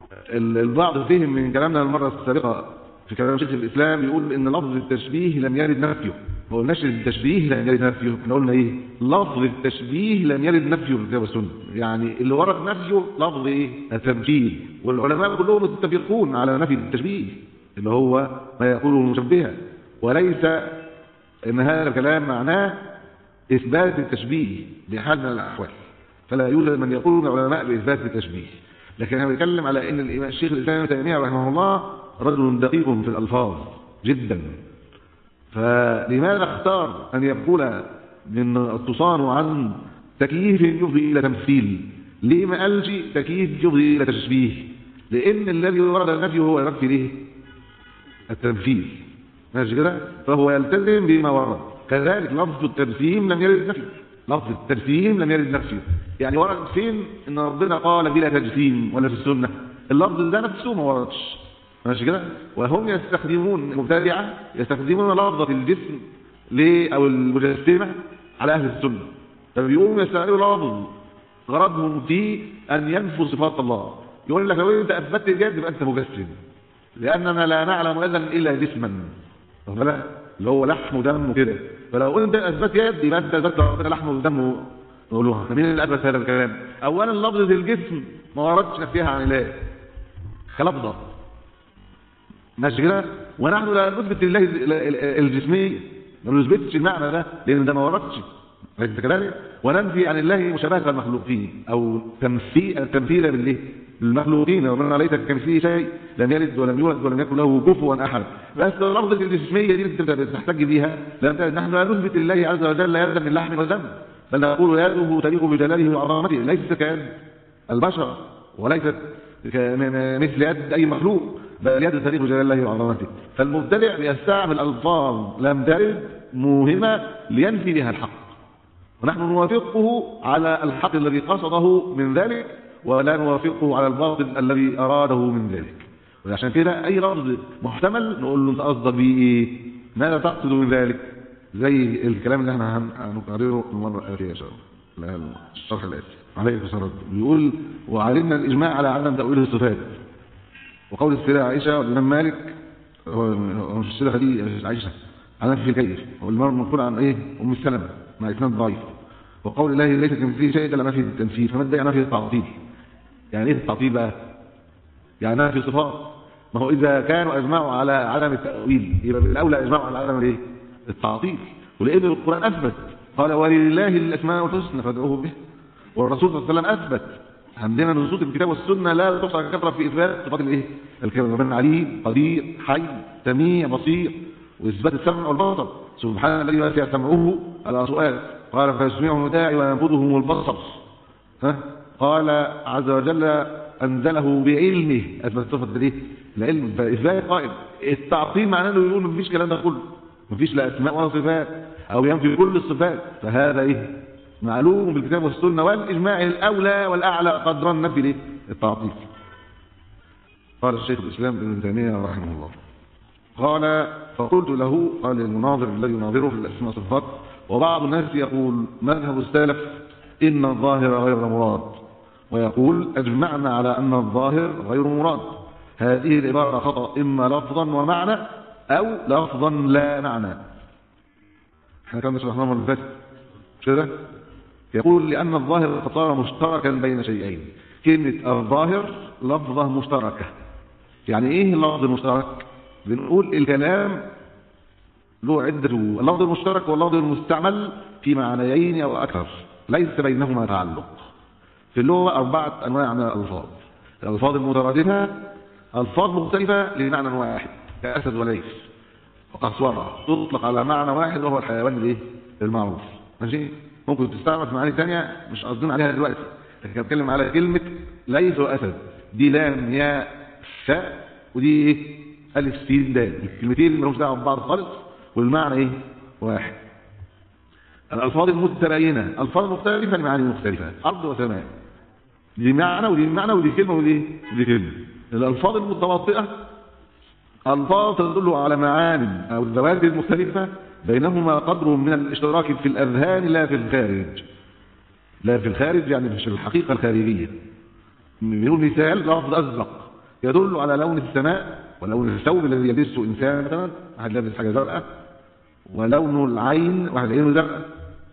ال- البعض فهم من كلامنا المرة السابقة في كلام شيخ الإسلام يقول إن لفظ التشبيه لم يرد نفيه ما قلناش التشبيه لم يرد نفيه احنا قلنا إيه لفظ التشبيه لم يرد نفيه في الكتاب والسنة يعني اللي ورد نفيه لفظ إيه التمثيل والعلماء كلهم متفقون على نفي التشبيه اللي هو ما يقوله المشبهة وليس إن هذا الكلام معناه إثبات التشبيه بحال من الأحوال فلا يوجد من يقول من العلماء بإثبات التشبيه لكن احنا بنتكلم على ان الإمام الشيخ الاسلام ابن تيميه رحمه الله رجل دقيق في الالفاظ جدا فلماذا اختار ان يقول من التصان عن تكييف يفضي الى تمثيل ليه ما قالش تكييف يفضي الى تشبيه لان الذي ورد النفي هو ينفي ليه التمثيل ماشي كده فهو يلتزم بما ورد كذلك لفظ التجسيم لم يرد نفيه لفظ التجسيم لم يرد نفيه يعني ورد فين ان ربنا قال بلا تجسيم ولا في السنه اللفظ ده نفسه ما وردش ماشي كده وهم يستخدمون المبتدعه يستخدمون لفظه الجسم ل او المجسمه على اهل السنه فبيقوموا يستخدموا لفظ غرضهم فيه ان ينفوا صفات الله يقول لك لو انت اثبتت الجد يبقى انت مجسم لاننا لا نعلم اذا الا جسما واخد بالك؟ اللي هو لحم ودم وكده فلو انت اثبت يد يبقى انت اثبت ربنا لحم ودم نقولوها مين اللي اثبت هذا الكلام اولا لفظه الجسم ما وردش نفيها عن الله كلفظه ماشي كده ونحن لا نثبت لله الجسميه ما نثبتش المعنى ده لان ده ما وردش أليس كذلك وننفي عن الله مشابهه المخلوقين او تمثيل التمثيل بالله المخلوقين ربنا ليس كمثله شيء لم يلد ولم يولد ولم يكن له كفوا احد بس لفظه الجسميه دي انت بتحتج بيها لأن نحن لا نثبت لله عز وجل يدا من لحم ودم بل نقول يده تليق بجلاله وعظمته ليست كيد البشر وليست مثل يد اي مخلوق بل يد تليق بجلال الله وعظمته فالمبتدع يستعمل الفاظ لم ترد موهمه لينفي بها الحق ونحن نوافقه على الحق الذي قصده من ذلك ولا نوافقه على الباطل الذي أراده من ذلك وعشان كده أي لفظ محتمل نقول له أنت قصدك بيه إيه ماذا تقصد من ذلك زي الكلام اللي احنا هنقرره المرة الآتية إن شاء الله الشرح الآتي عليه الصلاة بيقول وعلمنا الإجماع على عدم تأويل الصفات وقول السيدة عائشة والإمام مالك هو مش السيدة خديجة عائشة على نفي الكيف والمرء منقول عن إيه أم السلمة مع إسناد ضعيف وقول الله ليس كمثله شيء الا نفي التنفيذ فما ادعي نفي التعطيل يعني ايه التعطيل بقى يعني نفي صفات ما هو اذا كانوا اجمعوا على عدم التاويل يبقى الاولى اجمعوا على عدم الايه التعطيل ولان القران اثبت قال ولله الاسماء الحسنى فادعوه به والرسول صلى الله عليه وسلم اثبت عندنا نصوص الكتاب والسنه لا تحصى كثره في اثبات صفات الايه الكلمه ربنا عليم قدير حي سميع بصير واثبات السمع والبصر سبحان الذي واسع سمعه الاصوات قال فيسمعه داعي وينفذه البصر ها قال عز وجل انزله بعلمه اثبت صفه الايه العلم فاثبات قائم التعطيل معناه انه يقول مفيش كلام ده كله مفيش لا اسماء ولا صفات او ينفي كل الصفات فهذا ايه معلوم بالكتاب والسنه والاجماع الاولى والاعلى قدرا نفي الايه التعطيل قال الشيخ الاسلام ابن تيميه رحمه الله قال فقلت له قال المناظر الذي يناظره في الاسماء والصفات وبعض الناس يقول مذهب السلف إن الظاهر غير مراد ويقول أجمعنا على أن الظاهر غير مراد هذه العبارة خطأ إما لفظا ومعنى أو لفظا لا معنى احنا كنا شرحناه مرة فاتت كده يقول لأن الظاهر صار مشتركا بين شيئين كلمة الظاهر لفظة مشتركة يعني ايه اللفظ المشترك بنقول الكلام له عدة اللفظ المشترك واللفظ المستعمل في معنيين أو أكثر ليس بينهما تعلق في اللغة أربعة أنواع من الألفاظ الألفاظ المترادفة ألفاظ مختلفة لمعنى واحد كأسد وليس وقصورة تطلق على معنى واحد وهو الحيوان الايه المعروف ماشي ممكن تستعمل في معاني ثانية مش قصدين عليها دلوقتي لكن بتكلم على كلمة ليس وأسد دي لام ياء شاء ودي ايه ألف سين دال الكلمتين مالهمش دعوة ببعض خالص والمعنى ايه واحد الالفاظ المتباينه الفاظ مختلفه لمعاني مختلفه ارض وسماء دي معنى ودي معنى ودي كلمه ودي ودي كلمه الالفاظ المتواطئه الفاظ تدل على معاني او الذوات المختلفه بينهما قدر من الاشتراك في الاذهان لا في الخارج لا في الخارج يعني مش في الحقيقه الخارجيه بنقول مثال لفظ ازرق يدل على لون السماء ولون الثوب الذي يلبسه انسان مثلا واحد لابس حاجه زرقاء ولون العين واحد عينه زرقاء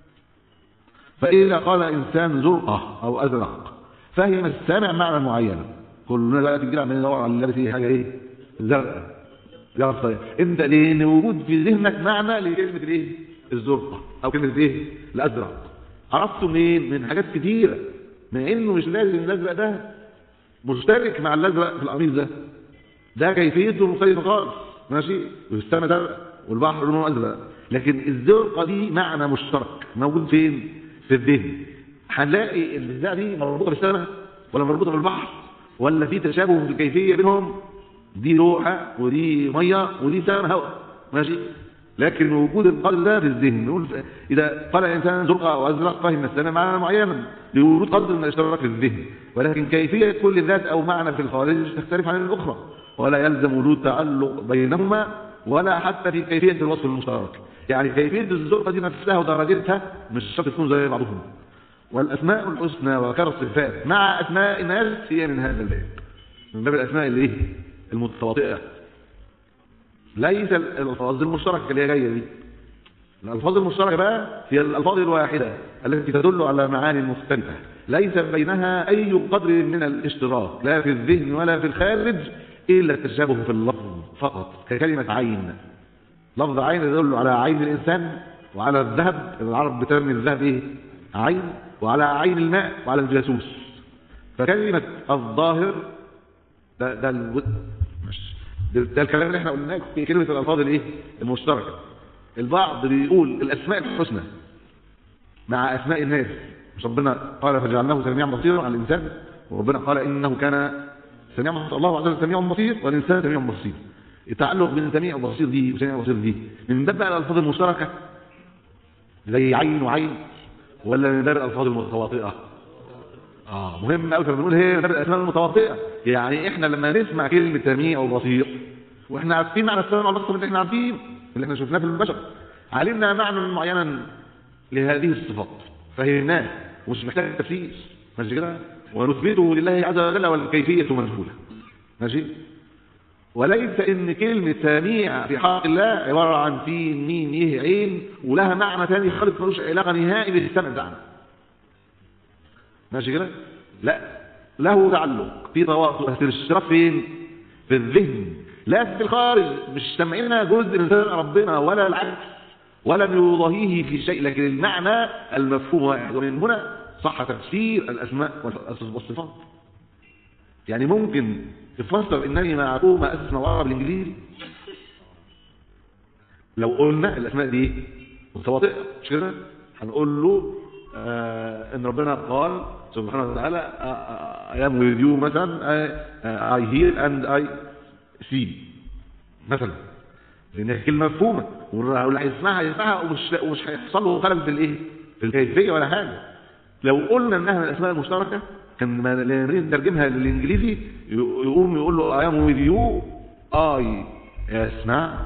فإذا قال إنسان زرقة أو أزرق فهم السامع معنى معين كلنا دلوقتي كده عمالين ندور على اللي لابس ايه حاجه ايه زرقاء يا صحيح انت لان وجود في ذهنك معنى لكلمه الايه الزرقاء او كلمه ايه الازرق عرفته منين من حاجات كتيره من انه مش لازم الازرق ده مشترك مع الازرق في القميص ده ده كيفيته مختلفه خالص ماشي والسماء زرق والبحر لونه ازرق لكن الزرقاء دي معنى مشترك موجود فين في الذهن هنلاقي الازرق دي مربوطه بالسماء ولا مربوطه بالبحر ولا في تشابه في الكيفيه بينهم دي روحه ودي ميه ودي سماء هواء ماشي لكن وجود القدر ده في الذهن نقول اذا قال الانسان زرقاء او ازرق فهم السماء معنى معينا لوجود قدر من الاشتراك في الذهن ولكن كيفيه كل ذات او معنى في الخارج تختلف عن الاخرى ولا يلزم وجود تعلق بينهما ولا حتى في كيفيه الوصف المشترك يعني كيفيه الزرقه دي نفسها ودرجتها مش شرط تكون زي بعضهم والاسماء الحسنى وكر الصفات مع اسماء الناس هي من هذا الباب من باب الاسماء اللي ايه المتواطئه ليس الالفاظ المشتركه اللي هي جايه دي الالفاظ المشتركه بقى هي الالفاظ الواحده التي تدل على معاني مختلفه ليس بينها اي قدر من الاشتراك لا في الذهن ولا في الخارج الا التشابه في اللفظ فقط ككلمه عين لفظ عين يدل على عين الانسان وعلى الذهب العرب بترمي الذهب ايه عين وعلى عين الماء وعلى الجاسوس فكلمه الظاهر ده ده الود ده, ده الكلام اللي احنا قلناه في كلمه الالفاظ الايه المشتركه البعض بيقول الاسماء الحسنى مع اسماء الناس مش ربنا قال فجعلناه سميعا بصيرا على الانسان وربنا قال انه كان سميعا بصير الله عز وجل سميع بصير والانسان سميع بصير التعلق بين سميع وبصير دي وسميع وبصير دي من باب بقى الالفاظ المشتركه زي عين وعين ولا من باب الالفاظ المتواطئه اه مهم قوي بنقول هي من باب الاسماء المتواطئه يعني احنا لما نسمع كلمه سميع وبصير واحنا عارفين معنى السمع والبصر اللي احنا عارفين اللي احنا شفناه في البشر علمنا معنى معينا لهذه الصفات فهمناه ومش محتاج تفسير ماشي كده ونثبته لله عز وجل والكيفيه مجهوله ماشي وليس ان كلمه سميع في حق الله عباره عن سين ميم يه عين ولها معنى ثاني خالص ملوش علاقه نهائي بالسمع بتاعنا ماشي كده لا له تعلق في تواصل بس الاشتراك فين في الذهن لا في الخارج مش سمعنا جزء من سمع ربنا ولا العكس ولم يضاهيه في شيء لكن المعنى المفهوم واحد ومن هنا صح تفسير الاسماء والصفات يعني ممكن تفسر انني معكم اسمع وعرب الانجليزي لو قلنا الاسماء دي متواطئه مش كده هنقول له آه ان ربنا قال سبحانه وتعالى I am with you مثلا I, I hear and I see مثلا لان كلمه مفهومه واللي هيسمعها يسمعها ومش ومش هيحصل له خلل في الايه في الكيفيه ولا حاجه لو قلنا انها من الاسماء المشتركه كان لما نريد نترجمها للانجليزي يقوم يقول له I am with you I يسمع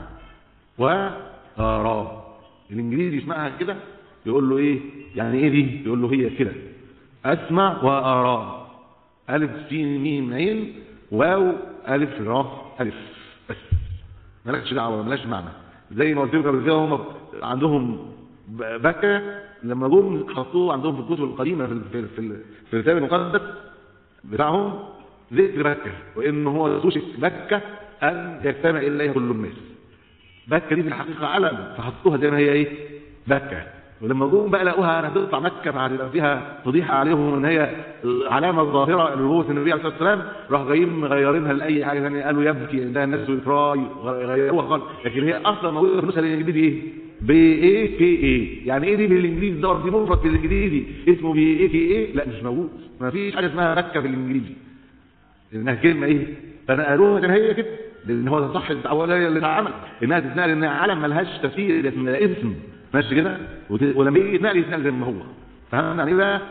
وأرى الانجليزي يسمعها كده يقول له ايه يعني ايه دي يقول له هي كده اسمع وارى الف سين ميم عين واو الف را الف بس مالكش دعوه مالهاش معنى زي ما قلت لك قبل كده هم عندهم بكه لما جم حطوه عندهم في الكتب القديمه في في في, في الكتاب المقدس بتاعهم ذكر بكه وان هو توشك بكه ان يجتمع اليها كل الناس بكه دي في الحقيقه علم فحطوها زي ما هي ايه بكه ولما جم بقى لقوها هتطلع مكه فهتبقى فيها فضيحه عليهم ان هي علامه ظاهره لنبوه النبي عليه الصلاه والسلام راح جايين مغيرينها لاي حاجه ثانيه قالوا يبكي ده الناس يقرا غيروها خالص لكن هي اصلا موجوده في النسخه الانجليزي ايه؟ بي اي كي اي يعني ايه دي بالانجليزي ده دي مفرد في الانجليزي اسمه بي اي كي اي لا مش موجود ما فيش حاجه اسمها مكه في الانجليزي لانها كلمه ايه؟ فنقلوها كان هي كده لان هو صح الاوليه اللي اتعمل انها تتنقل انها علم ملهاش تفسير اسمها اسم ماشي كده ولما يجي يتنقل يتنقل زي ما هو فهمنا يعني بقى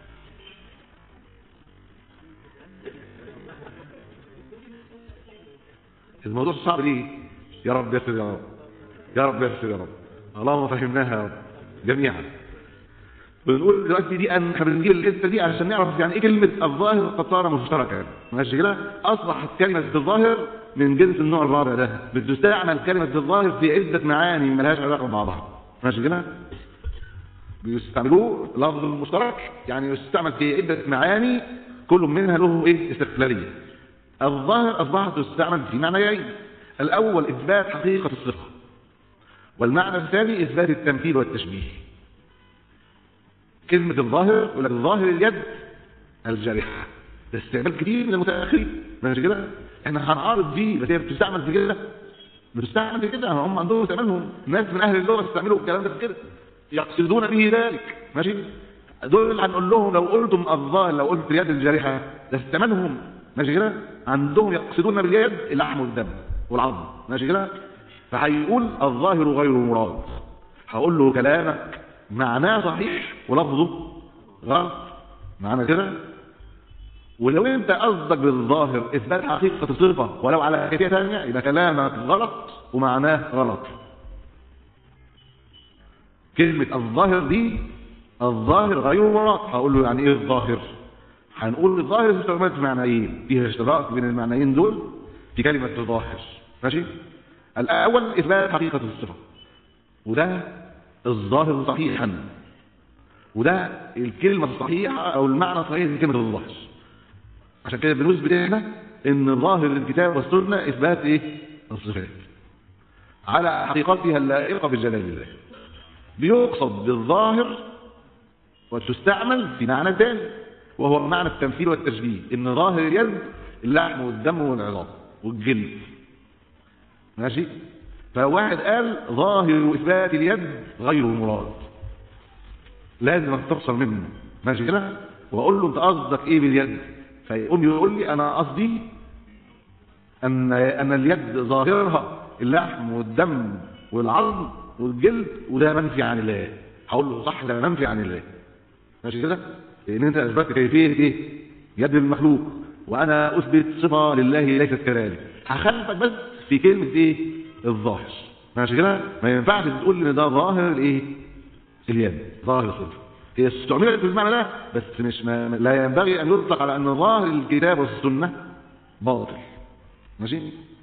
الموضوع صعب ليه يا رب يسر يا رب يا رب يسر يا رب اللهم فهمناها يا رب جميعا بنقول دلوقتي دي ان احنا بنجيب الحته دي عشان نعرف يعني ايه كلمه الظاهر قد صار مشتركا ماشي كده اصبحت كلمه الظاهر من جنس النوع الرابع ده بتستعمل كلمه الظاهر في عده معاني ملهاش علاقه ببعضها ماشي كده بيستعملوه لفظ المشترك يعني يستعمل في عده معاني كل منها له ايه استقلاليه الظاهر اصبحت تستعمل في معنيين الاول اثبات حقيقه الصفه والمعنى الثاني اثبات التمثيل والتشبيه كلمة الظاهر يقول لك ظاهر اليد الجارحة ده استعمال كتير من المتأخرين ماشي كده احنا هنعارض فيه بس هي بتستعمل في كده بتستعمل في كده هم عندهم استعمالهم ناس من اهل اللغة استعملوا الكلام ده في كده يقصدون به ذلك ماشي دول اللي هنقول لهم لو قلتم الظاهر لو قلت اليد الجارحة ده استعمالهم ماشي كده عندهم يقصدون باليد اللحم والدم والعظم ماشي كده فهيقول الظاهر غير مراد هقول له كلامك معناه صحيح ولفظه غلط معنى كده ولو انت قصدك بالظاهر اثبات حقيقه الصفه ولو على كيفيه ثانيه يبقى كلامك غلط ومعناه غلط كلمه الظاهر دي الظاهر غير مراد هقول له يعني ايه الظاهر هنقول الظاهر استعمالات معنيين فيها اشتراك بين المعنيين دول في كلمه الظاهر ماشي الاول اثبات حقيقه الصفه وده الظاهر صحيحا وده الكلمة الصحيحة أو المعنى الصحيح في كلمة الظاهر عشان كده بنثبت احنا ان ظاهر الكتاب والسنة إثبات إيه؟ الصفات على حقيقتها اللائقة بجلال الله بيقصد بالظاهر وتستعمل في معنى ثاني وهو معنى التمثيل والتشبيه ان ظاهر اليد اللحم والدم والعظام والجلد ماشي فواحد قال ظاهر إثبات اليد غير مراد لازم استفسر منه ماشي كده واقول له انت قصدك ايه باليد فيقوم يقول لي انا قصدي ان ان اليد ظاهرها اللحم والدم والعظم والجلد وده منفي عن الله هقول له صح ده منفي عن الله ماشي كده لان انت اثبتت كيفيه ايه يد المخلوق وانا اثبت صفه لله ليست كذلك هخالفك بس في كلمه ايه الظاهر ماشي كده ما ينفعش تقول ان ده ظاهر الايه اليد ظاهر الصفه هي استعملت في المعنى ده بس مش ما لا ينبغي ان يطلق على ان ظاهر الكتاب والسنه باطل ماشي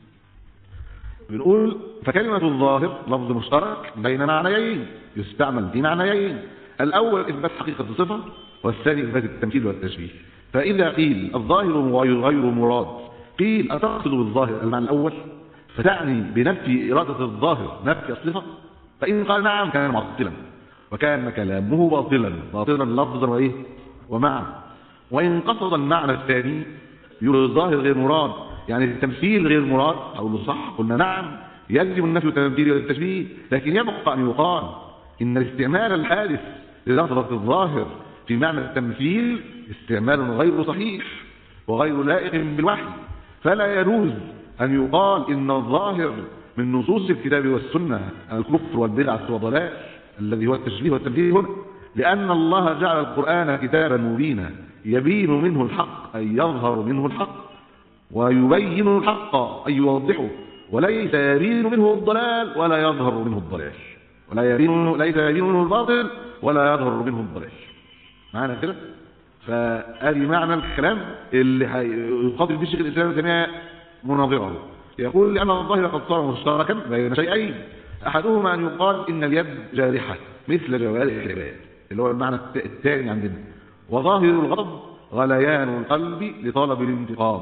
بنقول فكلمة الظاهر لفظ مشترك بين معنيين يستعمل في معنيين الأول إثبات حقيقة الصفة والثاني إثبات التمثيل والتشبيه فإذا قيل الظاهر غير مراد قيل أتقصد بالظاهر المعنى الأول فتعني بنفي إرادة الظاهر نفي الصفة فإن قال نعم كان معطلا وكان كلامه باطلا باطلا لفظا وإيه ومعنى وإن قصد المعنى الثاني يقول الظاهر غير مراد يعني التمثيل غير مراد أو صح قلنا نعم يلزم النفي والتمثيل والتشبيه لكن يبقى أن يقال إن الاستعمال الحادث للفظة الظاهر في معنى التمثيل استعمال غير صحيح وغير لائق بالوحي فلا يجوز أن يقال إن الظاهر من نصوص الكتاب والسنة الكفر والبدعة والضلال الذي هو التشبيه والتمثيل هنا لأن الله جعل القرآن كتابا مبينا يبين منه الحق أي يظهر منه الحق ويبين الحق أي يوضحه وليس يبين منه الضلال ولا يظهر منه الضلال ولا يبين ليس يبين منه الباطل ولا يظهر منه الضلال معنا كده فادي معنى الكلام اللي يقابل به الشيخ الاسلام ثانيه مناظره يقول لان الظاهر قد صار مشتركا بين شيئين احدهما ان يقال ان اليد جارحه مثل جوارح العباد اللي هو المعنى الثاني عندنا وظاهر الغضب غليان القلب لطلب الانتقام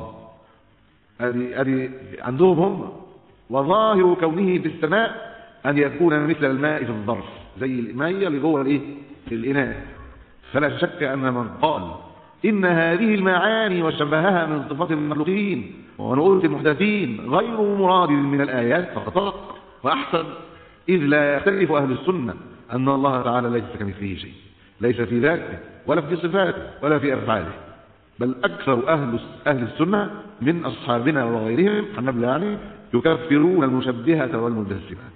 ادي ادي عندهم هم وظاهر كونه في السماء ان يكون مثل الماء في الظرف زي الميه اللي جوه الايه في الاناء فلا شك ان من قال ان هذه المعاني وشبهها من صفات المخلوقين ونقول المحدثين غير مراد من الايات فقد صدق واحسن اذ لا يختلف اهل السنه ان الله تعالى ليس كمثله شيء ليس في ذاته ولا في صفاته ولا في افعاله بل اكثر اهل اهل السنه من اصحابنا وغيرهم حنبل يعني يكفرون المشبهه والمجسمه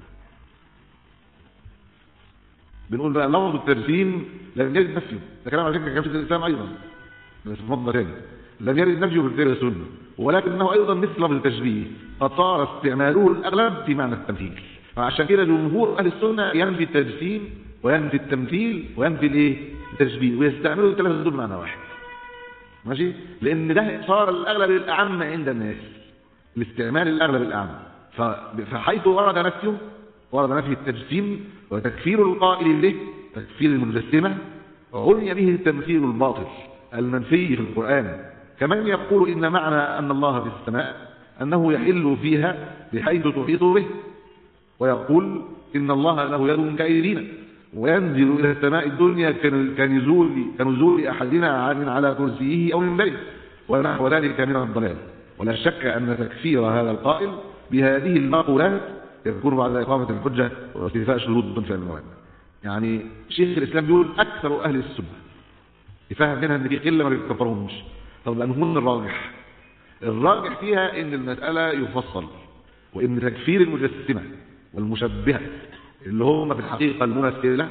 بنقول بقى لفظ التجسيم لم يرد نفيه ده كلام على فكره كلام الاسلام ايضا بس في مضمى ثاني لم يرد نفيه في الكتاب والسنه ولكنه ايضا مثل لفظ التشبيه فصار استعماله الاغلب في معنى التمثيل فعشان كده جمهور اهل السنه ينفي التجسيم وينفي التمثيل وينفي الايه التشبيه ويستعملوا الثلاثة دول معنى واحد ماشي لأن ده صار الأغلب الأعم عند الناس الاستعمال الأغلب الأعم فحيث ورد نفيه ورد نفي التجسيم وتكفير القائل به تكفير المجسمة عني به التمثيل الباطل المنفي في القرآن كمن يقول إن معنى أن الله في السماء أنه يحل فيها بحيث تحيط به ويقول إن الله له يد كأيدينا وينزل إلى السماء الدنيا كنزول, كنزول أحدنا من على كرسيه أو من بيت ونحو ذلك من الضلال ولا شك أن تكفير هذا القائل بهذه المقولات يكون بعد إقامة الحجة واستيفاء شروط في المواد يعني شيخ الإسلام بيقول أكثر أهل السنة يفهم منها أن في قلة ما بيكفرهمش طب لأنه الراجح الراجح فيها ان المسألة يفصل وان تكفير المجسمة والمشبهة اللي هم في الحقيقة الممثلة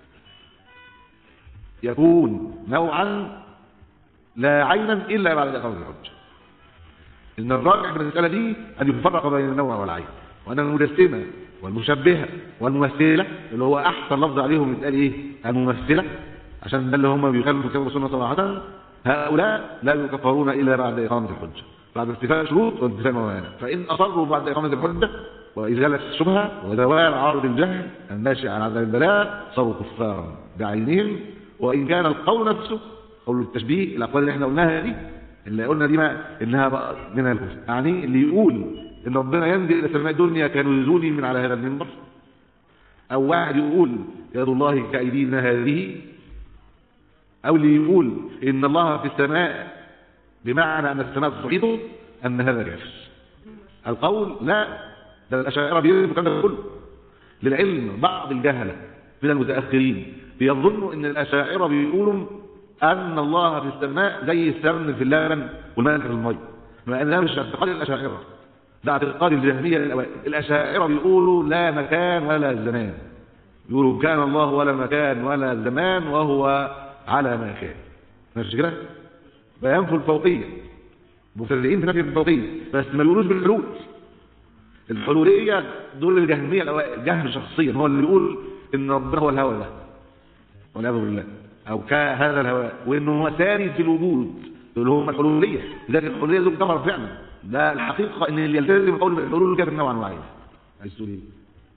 يكون نوعا لا عينا إلا بعد إقامة الحجة إن الراجح في المسألة دي أن يفرق بين النوع والعين وأن المجسمة والمشبهة والممثلة اللي هو أحسن لفظ عليهم يتقال إيه الممثلة عشان ده اللي هم بيخالفوا كتاب السنة صراحة هؤلاء لا يكفرون إلا بعد إقامة الحجة بعد استيفاء شروط وانتفاء موانع فإن أصروا بعد إقامة الحجة وإزالة الشبهة وزوال عارض الجهل الناشئ عن عذاب البلاء صاروا كفارا بعينهم وإن كان القول نفسه قول التشبيه الأقوال اللي احنا قلناها دي اللي قلنا دي ما إنها بقى من الكفر يعني اللي يقول إن ربنا ينزل إلى سماء الدنيا كنزولي من على هذا المنبر أو واحد يقول يد الله كأيدينا هذه أو اللي يقول إن الله في السماء بمعنى أن السماء تحيطه أن هذا كافر القول لا ده الأشاعرة بيقولوا الكلام كله للعلم بعض الجهلة من المتأخرين بيظنوا أن الأشاعرة بيقولوا أن الله في السماء زي السمن في اللبن والماء في المي مع أن ده مش اعتقاد الأشاعرة ده اعتقاد الجهمية للأوائل الأشاعرة بيقولوا لا مكان ولا زمان يقولوا كان الله ولا مكان ولا زمان وهو على ما كان مش كده بينفوا الفوقية مبتدئين في نفي الفوقية بس ما بيقولوش بالحلول الحلولية دول الجهمية الجهم شخصيا هو اللي بيقول ان ربنا هو الهوى ده والعياذ بالله او كهذا الهواء وانه هو ساري في الوجود دول هم الحلولية لذلك الحلولية دول كفر فعلا ده الحقيقة ان اللي يلتزم قول الحلول كافر نوعا واحدا عايز تقول ايه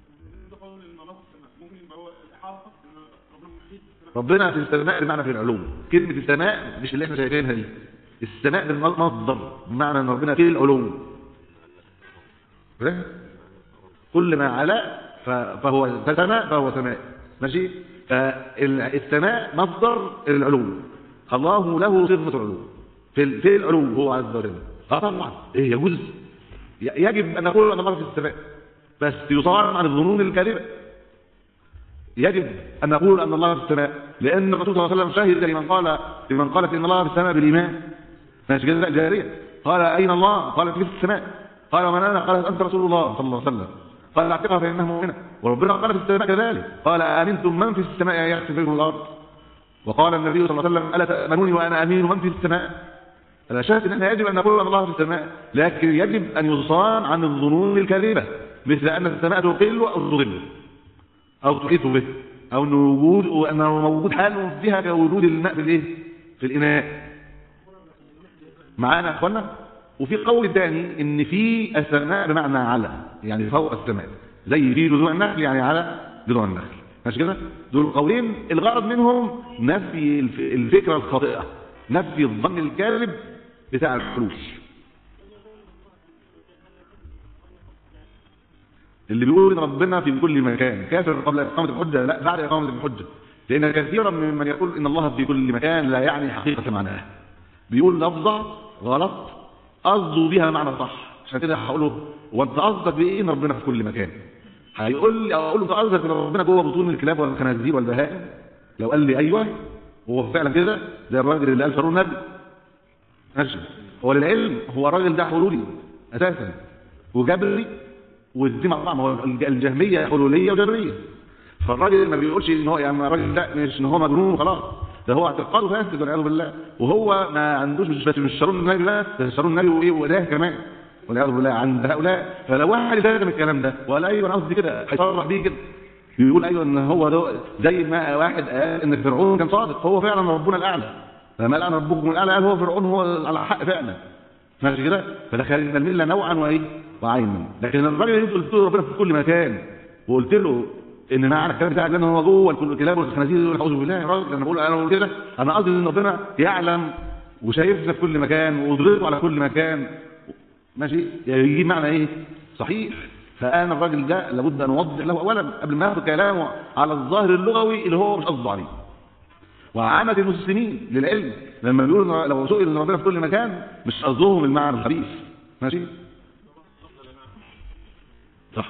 ربنا في السماء بمعنى في العلوم كلمة السماء مش اللي احنا شايفينها دي السماء بالمصدر بمعنى ان ربنا في العلوم كل ما علا فهو سماء فهو سماء ماشي فالسماء مصدر العلوم الله له صفة العلوم في في العلوم هو عز وجل اه طبعا ايه يجوز يجب ان نقول ان الله في السماء بس يصار عن الظنون الكاذبه يجب أن نقول أن الله في السماء لأن الرسول صلى الله عليه وسلم شهد لمن قال لمن قالت إن الله في السماء بالإيمان ماشي كده جارية قال أين الله قالت في السماء قال من أنا قالت أنت رسول الله صلى الله عليه وسلم قال اعتقها فإنه مؤمنة وربنا قال في السماء كذلك قال آمنتم من في السماء يخسف بكم الأرض وقال النبي صلى الله عليه وسلم ألا تأمنوني وأنا أمين من في السماء أنا شاهد أن احنا يجب أن نقول أن الله في السماء لكن يجب أن يصان عن الظنون الكاذبة مثل أن السماء تقل أو تضل أو تحيط به أو أنه وجود وأنه موجود حال فيها كوجود الماء في الإيه؟ في الإناء معانا يا أخوانا وفي قول ثاني ان في السماء بمعنى على يعني فوق السماء زي في جذوع النخل يعني على جذوع النخل ماشي كده دول قولين الغرض منهم نفي الفكره الخاطئه نفي الظن الكاذب بتاع الحلول اللي بيقول ان ربنا في كل مكان كافر قبل اقامه الحجه لا بعد اقامه الحجه لان كثيرا من يقول ان الله في كل مكان لا يعني حقيقه معناه بيقول لفظه غلط قصده بيها معنى صح عشان كده هقول له هو انت قصدك بايه ان ربنا في كل مكان هيقول لي اقول له انت قصدك ان ربنا جوه بطون الكلاب والخنازير والبهائم لو قال لي ايوه هو فعلا كده زي الراجل اللي قال شارون نبي ماشي هو للعلم هو الراجل ده حلولي اساسا وجبري ودي مع بعض هو الجهميه حلوليه وجبريه فالراجل ما بيقولش ان هو يعني الراجل ده مش ان هو مجنون وخلاص ده هو اعتقاده فاسد والعياذ بالله وهو ما عندوش مش بس مش شارون النبي لا ده شارون النبي وايه وده كمان والعياذ بالله عند هؤلاء فلو واحد لازم الكلام ده ولا ايوه انا قصدي كده هيصرح بيه كده يقول ايوه ان هو ده زي ما واحد قال ان فرعون كان صادق هو فعلا ربنا الاعلى لما قال انا ربكم الاعلى قال هو فرعون هو على حق فعلا ماشي كده فدخلنا المله نوعا وايه وعينا لكن الراجل اللي انت قلت له ربنا في كل مكان وقلت له ان معنى الكلام بتاعك ان هو جوه كل الكلاب والخنازير يقول اعوذ بالله يا راجل انا بقول انا بقول كده انا قصدي ان ربنا يعلم وشايفنا في كل مكان وقدرته على كل مكان ماشي يجيب معنى ايه صحيح فانا الراجل ده لابد ان اوضح له اولا قبل ما ياخد كلامه على الظاهر اللغوي اللي هو مش قصده عليه وعامة المسلمين للعلم لما بيقولوا لو سئل ان ربنا في كل مكان مش قصدهم المعنى الخبيث ماشي صح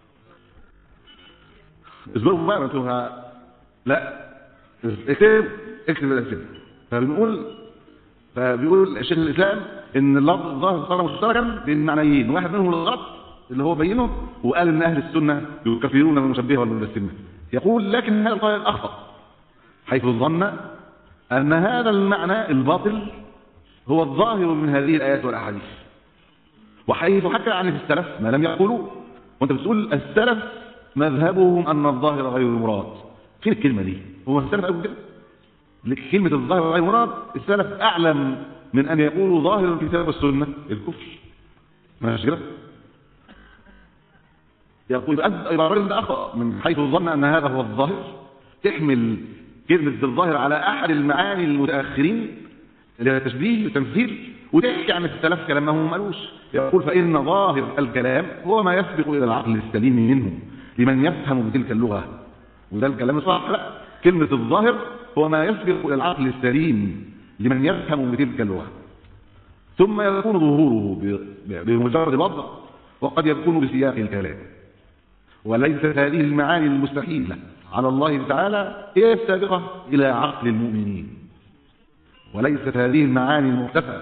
اصبروا بقى انتوا لا اكتب اكتب الاسئله فبنقول فبيقول الشيخ الاسلام ان اللفظ الظاهر صار مشتركا بين معنيين واحد منهم الغلط اللي هو بينه وقال ان اهل السنه يكفرون المشبهه والمجسمه يقول لكن هذا القول اخطا حيث ظن ان هذا المعنى الباطل هو الظاهر من هذه الايات والاحاديث وحيث حكى عن السلف ما لم يقولوه وانت بتقول السلف مذهبهم ان الظاهر غير المراد فين الكلمه دي هو السلف قالوا كده كلمه الظاهر غير المراد السلف اعلم من ان يقولوا ظاهر الكتاب والسنه الكفر ماشي كده يقول يبقى الراجل ده اخطا من حيث ظن ان هذا هو الظاهر تحمل كلمه الظاهر على احد المعاني المتاخرين اللي هي تشبيه وتمثيل وتحكي عن السلف كلام ما هم قالوش يقول فان ظاهر الكلام هو ما يسبق الى العقل السليم منه لمن يفهم بتلك اللغه وده الكلام الصح لا كلمه الظاهر هو ما يسبق الى العقل السليم لمن يفهم بتلك اللغه ثم يكون ظهوره بمجرد وضع وقد يكون بسياق الكلام وليست هذه المعاني المستحيلة على الله تعالى هي السابقة إلى عقل المؤمنين وليست هذه المعاني المحدثة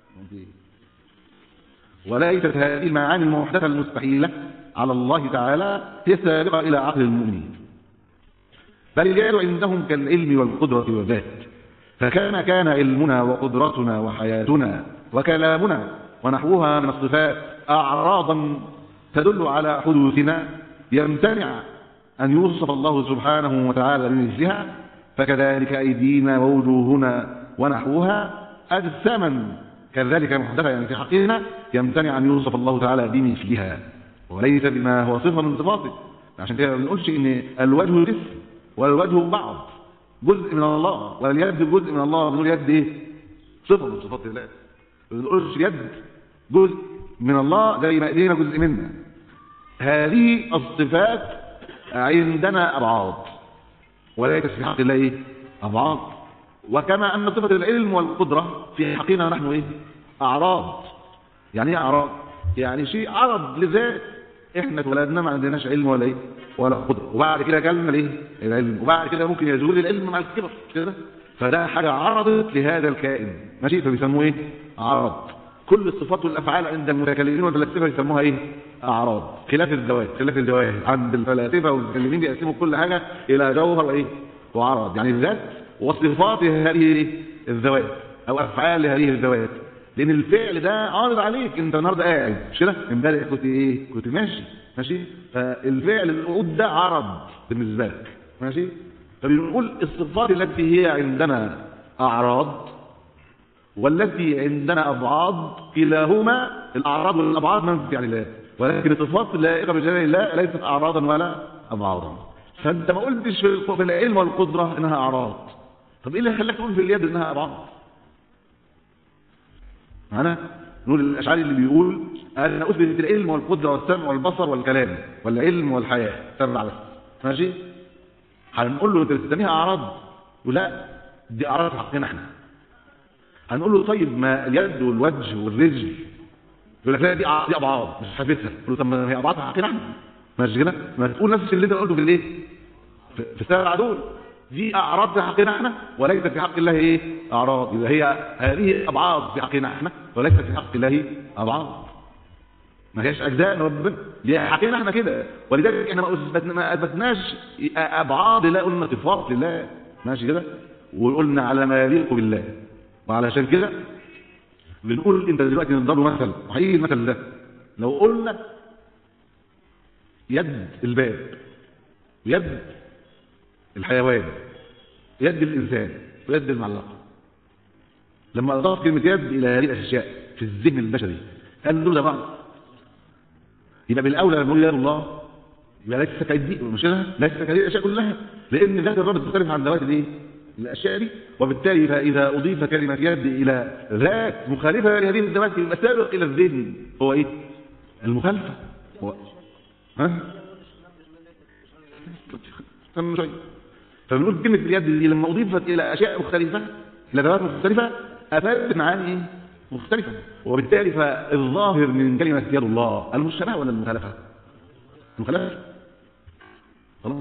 وليست هذه المعاني المحدثة المستحيلة على الله تعالى هي السابقة إلى عقل المؤمنين بل الجعل عندهم كالعلم والقدرة والذات فكما كان علمنا وقدرتنا وحياتنا وكلامنا ونحوها من الصفات أعراضا تدل على حدوثنا يمتنع أن يوصف الله سبحانه وتعالى بمثلها فكذلك أيدينا ووجوهنا ونحوها أجساما كذلك محدثة يعني في حقنا يمتنع أن يوصف الله تعالى بمثلها وليس بما هو صفة من صفاته عشان كده ما بنقولش إن الوجه جسم والوجه بعض جزء من الله واليد جزء من الله بنقول يد إيه؟ صفة من صفات الله ما بنقولش يد جزء من الله زي ما ايدينا جزء منا هذه الصفات عندنا أبعاض وليست في حق الله إيه؟ أبعاض وكما أن صفة العلم والقدرة في حقنا نحن إيه؟ أعراض يعني إيه أعراض؟ يعني شيء عرض لذات إحنا اتولدنا ما عندناش علم ولا إيه؟ ولا قدرة وبعد كده جالنا الإيه؟ العلم وبعد كده ممكن يزول العلم مع الكبر كده فده حاجة عرضت لهذا الكائن ماشي فبيسموه إيه؟ عرض كل الصفات والافعال عند المتكلمين والفلاسفه يسموها ايه اعراض خلاف الذوات خلاف الجواهر عند الفلاسفه والمتكلمين بيقسموا كل حاجه الى جوهر وايه وعرض يعني الذات وصفات هذه الذوات او افعال هذه الذوات لان الفعل ده عارض عليك انت النهارده قاعد مش كده امبارح كنت ايه كنت ماشي ماشي فالفعل الوقود ده عرض بالنسبه لك ماشي فبنقول الصفات التي هي عندنا اعراض والتي عندنا أبعاد كلاهما الأعراض والأبعاد منفي عن الله ولكن الصفات اللائقة بجلال الله ليست أعراضا ولا أبعاضا فأنت ما قلتش في العلم والقدرة إنها أعراض طب إيه اللي خلاك تقول في اليد إنها أبعاد معنا نقول الأشعري اللي بيقول أنا أثبت العلم والقدرة والسمع والبصر والكلام والعلم والحياة سبع بس ماشي هنقول له أنت بتسميها أعراض ولا دي أعراض في حقنا احنا هنقول له طيب ما اليد والوجه والرجل يقول لك لا دي دي ابعاد مش حافظها يقول له طب ما هي ابعاد في حقنا احنا ماشي كده ما تقول نفس اللي انت قلته في الايه في السبع دول دي اعراض في حقنا احنا وليست في حق الله ايه اعراض يبقى هي هذه ابعاد في حقنا احنا وليست في حق الله ابعاد ما هيش اجزاء ربنا دي حقنا احنا كده ولذلك احنا ما اثبتناش ابعاد لا قلنا صفات لله ماشي كده وقلنا على ما يليق بالله وعلشان كده بنقول انت دلوقتي نضرب مثل وهيجي المثل ده لو قلنا يد الباب يد الحيوان يد الإنسان ويد المعلقة لما أضاف كلمة يد إلى هذه الأشياء في الذهن البشري هل دول بعض يبقى بالأولى لما نقول يد الله يبقى ليس كيدي مش كده ليس كهذه الأشياء كلها لأن ذات الرب تختلف عن ذوات الايه الأشياء دي وبالتالي فإذا أضيف كلمة يد إلى ذات مخالفة لهذه الذوات يبقى سابق إلى الذهن هو إيه المخالفة هو ها استنى شوية فبنقول كلمة اليد دي لما أضيفت إلى أشياء مختلفة إلى ذوات مختلفة أفادت معاني إيه؟ مختلفة وبالتالي فالظاهر من كلمة يد الله المشابهة ولا المخالفة؟ المخالفة خلاص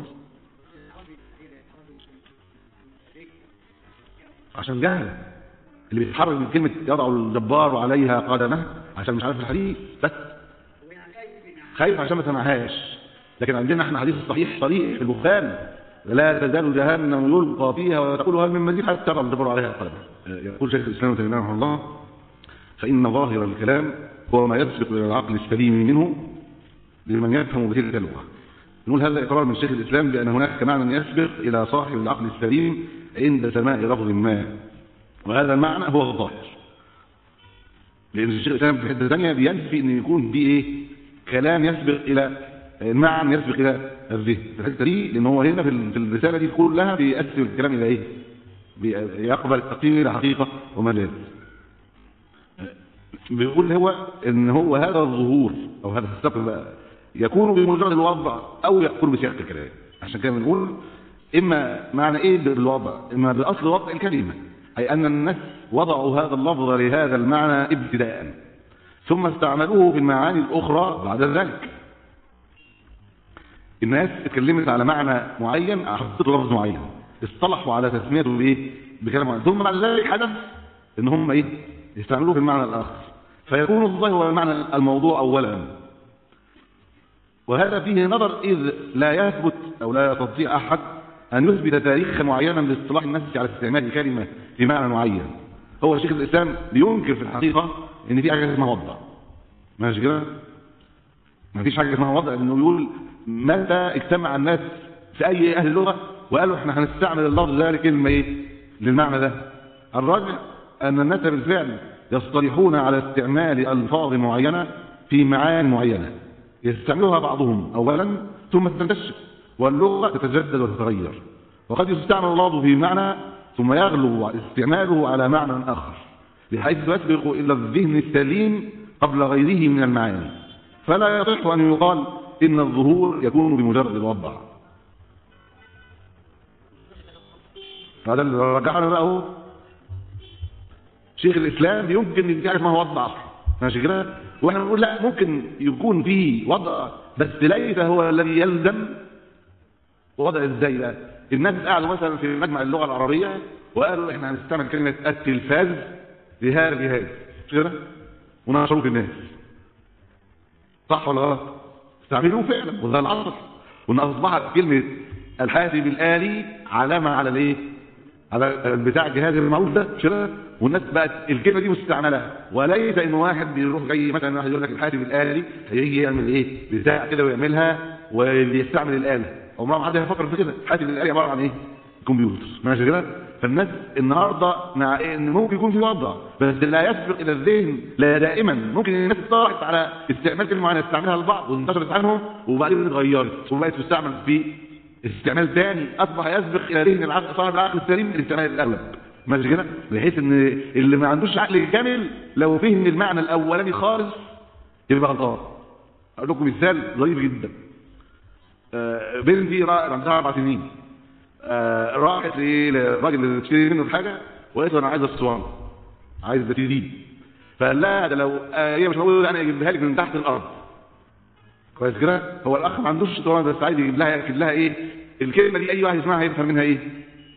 عشان جهل اللي بيتحرك من كلمة يضع الجبار عليها قدمه عشان مش عارف الحديث بس خايف عشان ما سمعهاش لكن عندنا احنا حديث صحيح صريح في البخاري لا تزال جهنم يلقى فيها وتقول هل من مزيد حتى يضع الجبار عليها قدمه يقول شيخ الاسلام ابن تيميه رحمه الله فان ظاهر الكلام هو ما يسبق الى العقل السليم منه لمن يفهم بتلك اللغه نقول هذا إقرار من شيخ الإسلام بأن هناك معنى يسبق إلى صاحب العقل السليم عند سماع لفظ ما وهذا المعنى هو الظاهر لأن الشيخ الإسلام في حتة ثانية بينفي أن يكون في إيه كلام يسبق إلى معنى يسبق إلى الذهن في الحتة دي لأن هو هنا في الرسالة دي كلها بيقسم الكلام إلى إيه يقبل التقييم إلى حقيقة ومجاز بيقول هو ان هو هذا الظهور او هذا السبب يكون بمجرد الوضع او يكون بسياق الكلام عشان كده بنقول اما معنى ايه بالوضع اما باصل وضع الكلمه اي ان الناس وضعوا هذا اللفظ لهذا المعنى ابتداء ثم استعملوه في المعاني الاخرى بعد ذلك الناس اتكلمت على معنى معين حطت لفظ معين اصطلحوا على تسميته بايه بكلام معين ثم بعد ذلك حدث ان هم ايه يستعملوه في المعنى الاخر فيكون الظاهر هو المعنى الموضوع اولا وهذا فيه نظر إذ لا يثبت أو لا يستطيع أحد أن يثبت تاريخا معينا لاصطلاح الناس على استعمال كلمة في معنى معين هو شيخ الإسلام بينكر في الحقيقة إن في حاجة اسمها وضع ماشي كده ما فيش حاجة اسمها وضع لأنه يقول متى اجتمع الناس في أي أهل اللغة وقالوا احنا هنستعمل اللفظ ده لكلمة إيه للمعنى ده الراجع أن الناس بالفعل يصطلحون على استعمال ألفاظ معينة في معاني معينة يستعملها بعضهم أولا ثم تنتشر واللغة تتجدد وتتغير وقد يستعمل اللفظ في معنى ثم يغلو استعماله على معنى آخر بحيث يسبق إلى الذهن السليم قبل غيره من المعاني فلا يصح أن يقال إن الظهور يكون بمجرد الوضع هذا اللي رجعنا بقى شيخ الإسلام يمكن ان في حاجه اسمها وضع ماشي كده واحنا بنقول لا ممكن يكون فيه وضع بس ليس هو الذي يلزم وضع ازاي بقى الناس قعدوا مثلا في مجمع اللغه العربيه وقالوا احنا هنستعمل كلمه التلفاز لهذا الجهاز كده ونشروه في الناس صح ولا غلط استعملوه فعلا وده العصر وان اصبحت كلمه الحاسب الالي علامه على الايه على بتاع الجهاز المعروف ده كده والناس بقت الكلمه دي مستعمله وليس ان واحد بيروح جاي مثلا واحد يقول لك الحاسب الالي هيجي يعمل ايه بتاع كده ويعملها ويستعمل الاله عمره ما حد هيفكر في كده الحاسب الالي عباره عن ايه كمبيوتر ماشي كده فالناس النهارده مع ان ممكن يكون في وضع بس لا يسبق الى الذهن لا دائما ممكن الناس اطلعت على استعمال كلمه معينه تستعملها البعض وانتشرت عنهم وبعدين اتغيرت وبقت تستعمل في استعمال ثاني اصبح يسبق الى ذهن العقل صاحب العقل السليم الاستعمال الاغلب ماشي كده بحيث ان اللي ما عندوش عقل كامل لو فهم المعنى الاولاني خالص يبقى غلطان اقول لكم مثال ظريف جدا آه بنتي عندها اربع سنين آه راحت للراجل اللي تشتري منه الحاجه وقالت له انا عايز الصوان عايز بتدين فقال لها ده لو آه هي مش موجوده انا اجيبها لك من تحت الارض كويس كده هو الاخ ما عندوش صوان بس عايز يجيب لها ياكل لها ايه الكلمه دي اي واحد يسمعها هيفهم منها ايه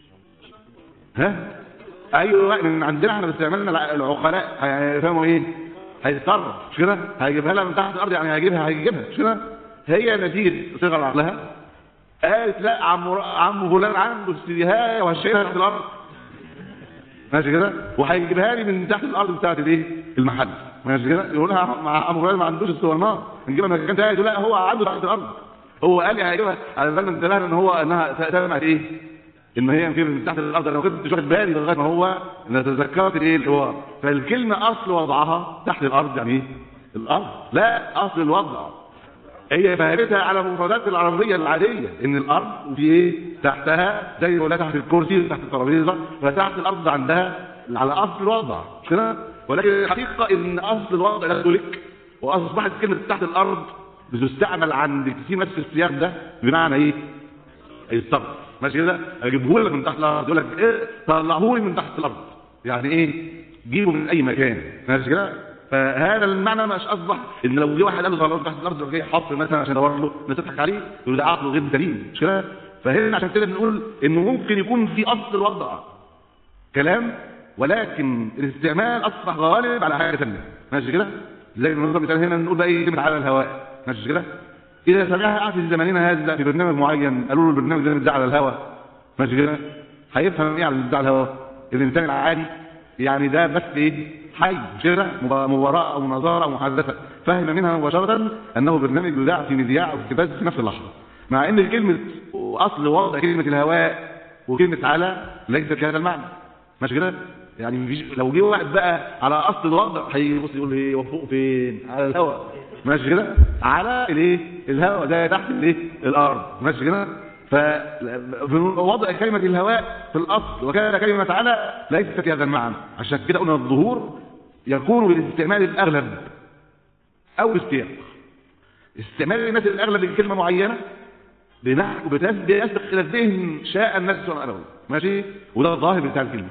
ها ايوه من عندنا احنا باستعمالنا العقلاء هيفهموا ايه هيتصرف مش كده هيجيبها لها من تحت الارض يعني هيجيبها هيجيبها مش كده هي نتيجه صغر عقلها قالت لا عم عم فلان عنده استديهايه وهشيلها تحت الارض ماشي كده وهيجيبها لي من تحت الارض بتاعت الايه المحل ماشي كده يقول لها مع عم فلان ما عندوش اسطوانات نجيبها من مكان تاني لا هو عنده تحت الارض هو قال لي هيجيبها على بالنا انتبهنا ان هو انها تسمع ايه ان هي يمكن من تحت الارض انا ما كنتش واخد بالي لغايه ما هو انا تذكرت الايه الحوار فالكلمه اصل وضعها تحت الارض يعني ايه الارض لا اصل الوضع هي فهمتها على مفردات العربيه العاديه ان الارض وفي ايه تحتها زي ولا تحت الكرسي تحت الترابيزه فتحت الارض عندها على اصل الوضع مش كده ولكن الحقيقه ان اصل الوضع لا تدرك واصبحت كلمه تحت الارض بتستعمل عند كتير ناس في السياق ده بمعنى ايه الصرف ماشي كده اجيبه لك من تحت الارض يقول لك ايه طلعوه لي من تحت الارض يعني ايه جيبه من اي مكان ماشي كده فهذا المعنى مش اصبح ان لو جه واحد قال له طلعوه تحت الارض وجاي حفر مثلا عشان يدور له الناس تضحك عليه يقول ده عقله غير سليم مش كده فهنا عشان كده بنقول انه ممكن يكون في اصل الوضع كلام ولكن الاستعمال اصبح غالب على حاجه ثانيه ماشي كده زي ما مثلا هنا نقول بقى ايه كلمه على الهواء ماشي كده اذا سمعها قاعد في زماننا هذا في برنامج معين قالوا له البرنامج ده بيتذاع على الهواء ماشي كده هيفهم ايه على بيتذاع على الهواء الانسان العادي يعني ده بس ايه حي مش كده مباراه او مناظره او محادثه فهم منها مباشره انه برنامج بيذاع في مذياع او اقتباس في نفس اللحظه مع ان كلمه اصل وضع كلمه الهواء وكلمه على ليست بهذا المعنى ماشي كده يعني مفيش لو جه واحد بقى على اصل الوضع هيبص يقول ايه وفوق فين على الهواء ماشي كده على الايه الهواء ده تحت الايه الارض ماشي كده فوضع كلمة الهواء في الأصل وكان كلمة على ليست في هذا المعنى عشان كده قلنا الظهور يكون بالاستعمال الأغلب أو بالسياق استعمال الناس الأغلب لكلمة معينة بنحو بيسبق إلى الذهن شاء الناس وأنا ماشي وده الظاهر بتاع الكلمة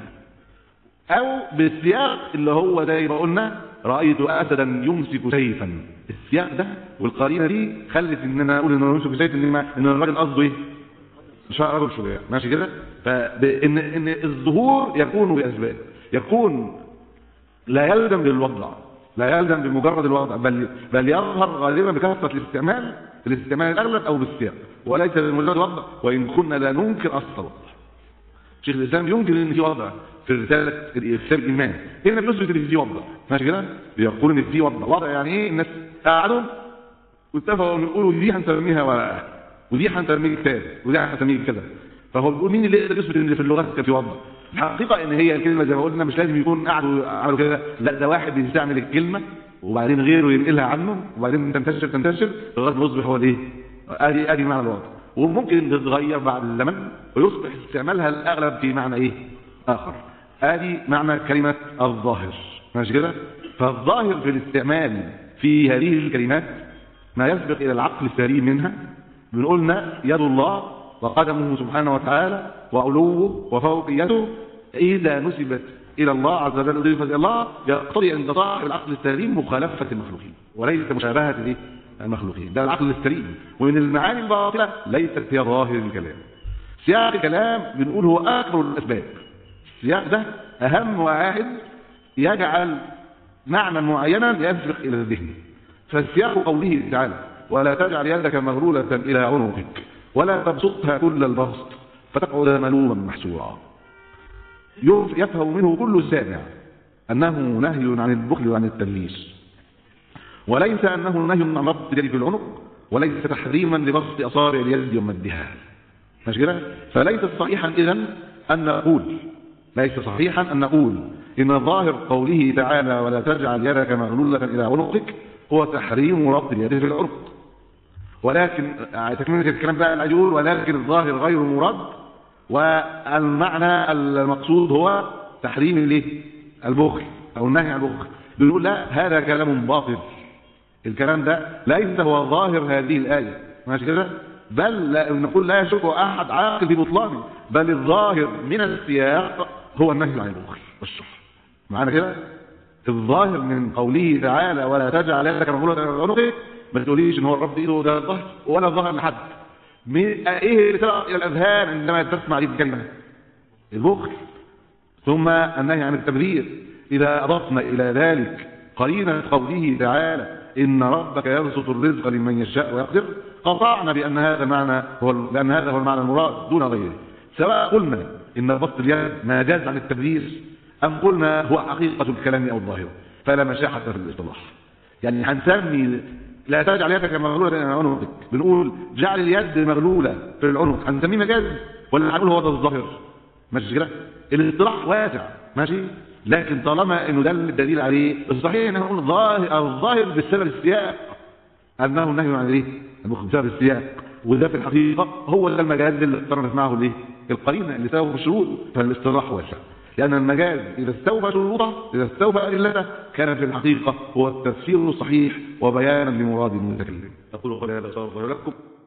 أو بالسياق اللي هو زي ما قلنا رأيت أسدا يمسك سيفا السياق ده والقرينة دي خلت إن أنا أقول إنه يمسك سيف إن, إن الراجل قصده إيه؟ مش رجل شجاع ماشي كده فإن إن الظهور يكون بأسباب يكون لا يلزم بالوضع لا يلزم بمجرد الوضع بل بل يظهر غالبا بكثرة الاستعمال الاستعمال الأغلب أو بالسياق وليس بمجرد وضع وإن كنا لا ننكر أصل الوضع شيخ الإسلام ينكر إن في وضع في رسالة كتاب الإيمان هنا بيثبت إن في وضع ماشي كده بيقول إن في وضع وضع يعني إيه الناس قعدوا واتفقوا إن يقولوا دي هنسميها ورقة ودي هنسميه كتاب ودي هنسميه كذا فهو بيقول مين اللي يقدر يثبت إن في اللغات كان في وضع الحقيقة إن هي الكلمة زي ما قلنا مش لازم يكون قعدوا عملوا كده لا ده واحد بيستعمل الكلمة وبعدين غيره ينقلها عنه وبعدين تنتشر تنتشر لغايه ما يصبح هو الايه؟ ادي ادي معنى الوضع وممكن تتغير بعد الزمن ويصبح استعمالها الاغلب في معنى ايه؟ اخر ادي معنى كلمه الظاهر ماشي كده؟ فالظاهر في الاستعمال في هذه الكلمات ما يسبق الى العقل السليم منها بنقولنا يد الله وقدمه سبحانه وتعالى وعلوه وفوقيته اذا نسبت الى الله عز وجل اضيفت الى الله يقتضي عند صاحب العقل السليم مخالفه المخلوقين وليس مشابهه الايه؟ المخلوقين ده العقل السليم ومن المعاني الباطله ليست هي ظاهر الكلام سياق الكلام بنقول هو اكبر الاسباب السياق ده اهم واحد يجعل معنى معينا يسبق الى الذهن فالسياق قوله تعالى ولا تجعل يدك مغلولة إلى عنقك ولا تبسطها كل البسط فتقعد ملوما محسورا يفهم منه كل سامع أنه نهي عن البخل وعن التلميس وليس أنه نهي عن ربط اليد في العنق وليس تحريما لبسط أصابع اليد ومدها ماشي كده فليس صحيحا إذا أن نقول ليس صحيحا أن نقول إن ظاهر قوله تعالى ولا تجعل يدك مغلولة إلى عنقك هو تحريم ربط اليد في العنق ولكن تكملة الكلام بقى العجول ولكن الظاهر غير مراد والمعنى المقصود هو تحريم الايه البخل او النهي عن البخل بنقول لا هذا كلام باطل الكلام ده ليس هو ظاهر هذه الآية ماشي كده بل لا نقول لا يشك أحد عاقل في بطلانه بل الظاهر من السياق هو النهي عن البخل والشح معانا كده الظاهر من قوله تعالى ولا تجعل يدك مغلولة عنقك ما تقوليش ان هو الرب ايده ده الظهر ولا الظهر لحد ايه اللي ترى الى الاذهان عندما تسمع هذه الكلمه البخل ثم النهي عن التبذير اذا اضفنا الى ذلك قرينه قوله تعالى ان ربك يبسط الرزق لمن يشاء ويقدر قطعنا بان هذا معنى هو لان هذا هو المعنى المراد دون غيره سواء قلنا ان بسط اليد ما جاز عن التبذير ام قلنا هو حقيقه الكلام او الظاهر فلا مشاحه في الاصطلاح يعني هنسمي لا تجعل يدك مغلولة إلى عنقك بنقول جعل اليد مغلولة في العنق هنسميه مجاز ولا هنقول هو ده الظاهر ماشي كده الاصطلاح واسع ماشي لكن طالما انه ده الدليل عليه الصحيح انه نقول ظاهر الظاهر بسبب السياق انه نهي عن الايه بسبب السياق وده في الحقيقه هو ده المجاز اللي اقترنت معه الايه القرينه اللي سبب الشروط فالاصطلاح واسع لأن المجاز إذا استوفى شروطه إذا استوفى أدلته كان في الحقيقة هو التفسير الصحيح وبيانا لمراد المتكلم أقول قولي هذا صلى الله لكم